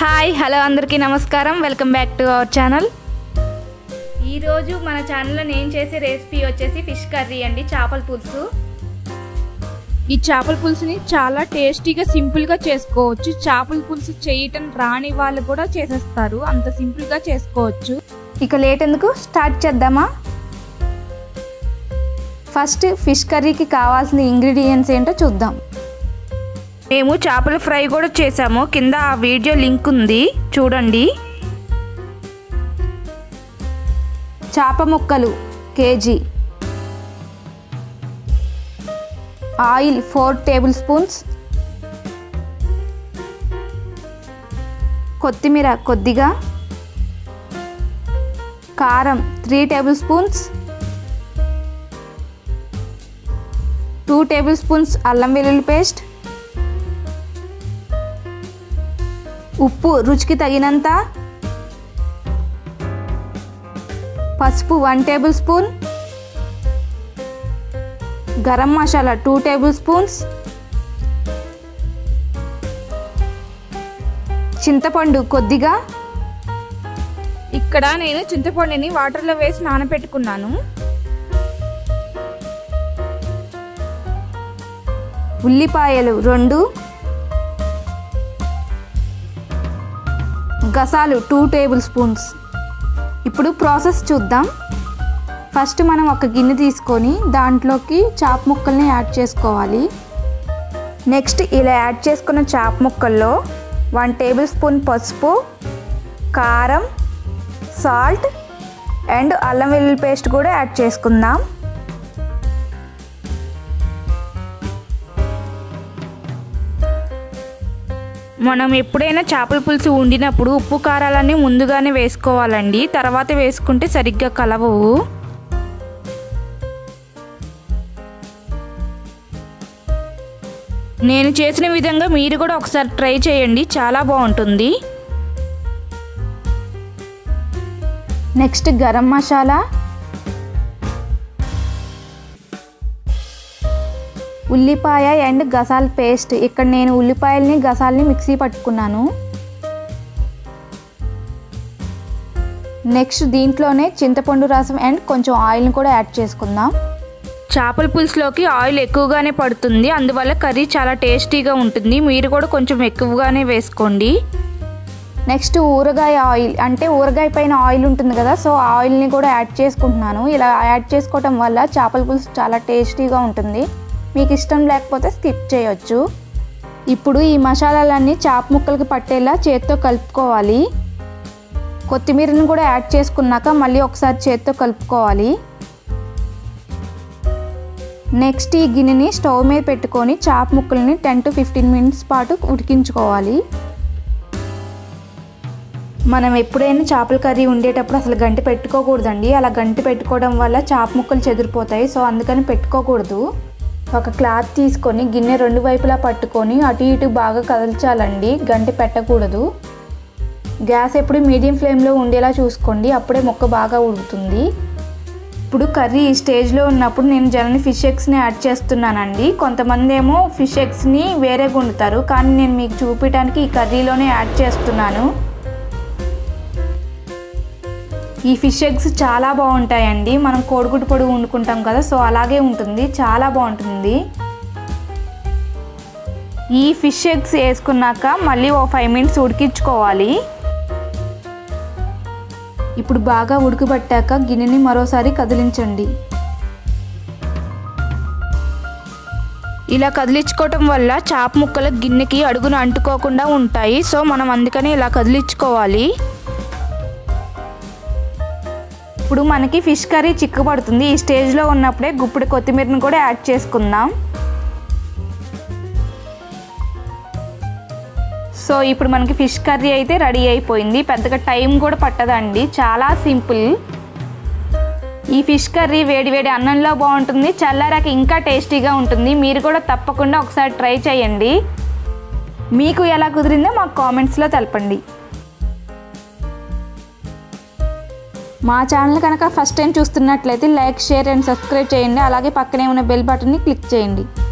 hi hello అందరికీ నమస్కారం welcome back to our channel ఈరోజు మన ఛానల్లో నేను చేసే రెసిపీ వచ్చేసి ఫిష్ కర్రీ అండి చేపల పులుసు ఈ చేపల పులుసుని చాలా టేస్టీగా సింపుల్గా చేసుకోవచ్చు చేపల పులుసు చేయటం రాని వాళ్ళు కూడా చేసేస్తారు అంత సింపుల్గా చేసుకోవచ్చు ఇక లేట్ ఎందుకు స్టార్ట్ చేద్దామా ఫస్ట్ ఫిష్ కర్రీకి కావాల్సిన ఇంగ్రీడియంట్స్ ఏంటో చూద్దాం మేము చేపల ఫ్రై కూడా చేసాము కింద ఆ వీడియో లింక్ ఉంది చూడండి చేప ముక్కలు KG oil four tablespoons కొత్తిమీర కొద్దిగా కారం three tablespoons two tablespoons అల్లం వెల్లుల్లి పేస్ట్ ఉప్పు రుచికి తగినంత పసుపు one tablespoon garam masala two tablespoons చింతపండు కొద్దిగా ఇక్కడ నేను చింతపండుని వాటర్లో వేసి నానబెట్టుకున్నాను ఉల్లిపాయలు రెండు గసాలు టూ టేబుల్ స్పూన్స్ ఇప్పుడు ప్రాసెస్ చూద్దాం ఫస్ట్ మనం ఒక గిన్నె తీసుకొని దాంట్లోకి చాప ముక్కల్ని యాడ్ చేసుకోవాలి నెక్స్ట్ ఇలా యాడ్ చేసుకున్న చాప ముక్కల్లో వన్ టేబుల్ స్పూన్ పసుపు కారం సాల్ట్ అండ్ అల్లం వెల్లుల్లి పేస్ట్ కూడా యాడ్ చేసుకుందాం మనం ఎప్పుడైనా చేపల పులుసు వండినప్పుడు ఉప్పు కారాలన్నీ ముందుగానే వేసుకోవాలండి తర్వాత వేసుకుంటే సరిగ్గా కలవవు నేను చేసిన విధంగా మీరు కూడా ఒకసారి ట్రై చేయండి చాలా బాగుంటుంది నెక్స్ట్ గరం మసాలా ఉల్లిపాయ అండ్ గసాల్ పేస్ట్ ఇక్కడ నేను ఉల్లిపాయల్ని గసాల్ని మిక్సీ పట్టుకున్నాను నెక్స్ట్ దీంట్లోనే చింతపండు రసం అండ్ కొంచెం ఆయిల్ని కూడా యాడ్ చేసుకుందాం చేపల పులుసులోకి ఆయిల్ ఎక్కువగానే పడుతుంది అందువల్ల కర్రీ చాలా టేస్టీగా ఉంటుంది మీరు కూడా కొంచెం ఎక్కువగానే వేసుకోండి నెక్స్ట్ ఊరగాయ ఆయిల్ అంటే ఊరగాయ పైన ఆయిల్ ఉంటుంది కదా సో ఆయిల్ని కూడా యాడ్ చేసుకుంటున్నాను ఇలా యాడ్ చేసుకోవటం వల్ల చేపల పులుసు చాలా టేస్టీగా ఉంటుంది మీకు ఇష్టం లేకపోతే స్కిప్ చేయొచ్చు ఇప్పుడు ఈ మసాలాలన్నీ చాప ముక్కలకి పట్టేలా చేత్తో కలుపుకోవాలి కొత్తిమీరని కూడా యాడ్ చేసుకున్నాక మళ్ళీ ఒకసారి చేత్తో కలుపుకోవాలి నెక్స్ట్ ఈ గిన్నెని స్టవ్ మీద పెట్టుకొని చాప ముక్కల్ని టెన్ టు ఫిఫ్టీన్ మినిట్స్ పాటు ఉడికించుకోవాలి మనం ఎప్పుడైనా చేపల కర్రీ ఉండేటప్పుడు అసలు గంటి పెట్టుకోకూడదండి అలా గంటి పెట్టుకోవడం వల్ల చేప ముక్కలు చెదిరిపోతాయి సో అందుకని పెట్టుకోకూడదు ఒక క్లాత్ తీసుకొని గిన్నె రెండు వైపులా పట్టుకొని అటు ఇటు బాగా కదల్చాలండి గంటి పెట్టకూడదు గ్యాస్ ఎప్పుడు మీడియం ఫ్లేమ్లో ఉండేలా చూసుకోండి అప్పుడే మొక్క బాగా ఉడుకుతుంది ఇప్పుడు కర్రీ ఈ స్టేజ్లో ఉన్నప్పుడు నేను జనరల్ ఫిష్ ఎగ్స్ని యాడ్ చేస్తున్నానండి కొంతమంది ఏమో ఫిష్ ఎగ్స్ని వేరే వండుతారు కానీ నేను మీకు చూపించడానికి ఈ కర్రీలోనే యాడ్ చేస్తున్నాను ఈ ఫిష్ ఎగ్స్ చాలా బాగుంటాయండి మనం కోడిగుడ్డు పొడి వండుకుంటాం కదా సో అలాగే ఉంటుంది చాలా బాగుంటుంది ఈ ఫిష్ ఎగ్స్ వేసుకున్నాక మళ్ళీ ఓ ఫైవ్ మినిట్స్ ఉడికించుకోవాలి ఇప్పుడు బాగా ఉడకబట్టాక గిన్నెని మరోసారి కదిలించండి ఇలా కదిలించుకోవటం వల్ల చాప ముక్కలు గిన్నెకి అడుగున అంటుకోకుండా ఉంటాయి సో మనం అందుకని ఇలా కదిలించుకోవాలి ఇప్పుడు మనకి ఫిష్ కర్రీ చిక్కుపడుతుంది ఈ స్టేజ్లో ఉన్నప్పుడే గుప్పుడు కొత్తిమీరని కూడా యాడ్ చేసుకుందాం సో ఇప్పుడు మనకి ఫిష్ కర్రీ అయితే రెడీ అయిపోయింది పెద్దగా టైం కూడా పట్టదండి చాలా సింపుల్ ఈ ఫిష్ కర్రీ వేడివేడి అన్నంలో బాగుంటుంది చల్లారాక ఇంకా టేస్టీగా ఉంటుంది మీరు కూడా తప్పకుండా ఒకసారి ట్రై చేయండి మీకు ఎలా కుదిరిందో మాకు కామెంట్స్లో తెలపండి మా ఛానల్ కనుక ఫస్ట్ టైం చూస్తున్నట్లయితే లైక్ షేర్ అండ్ సబ్స్క్రైబ్ చేయండి అలాగే పక్కనే ఉన్న బెల్ బటన్ని క్లిక్ చేయండి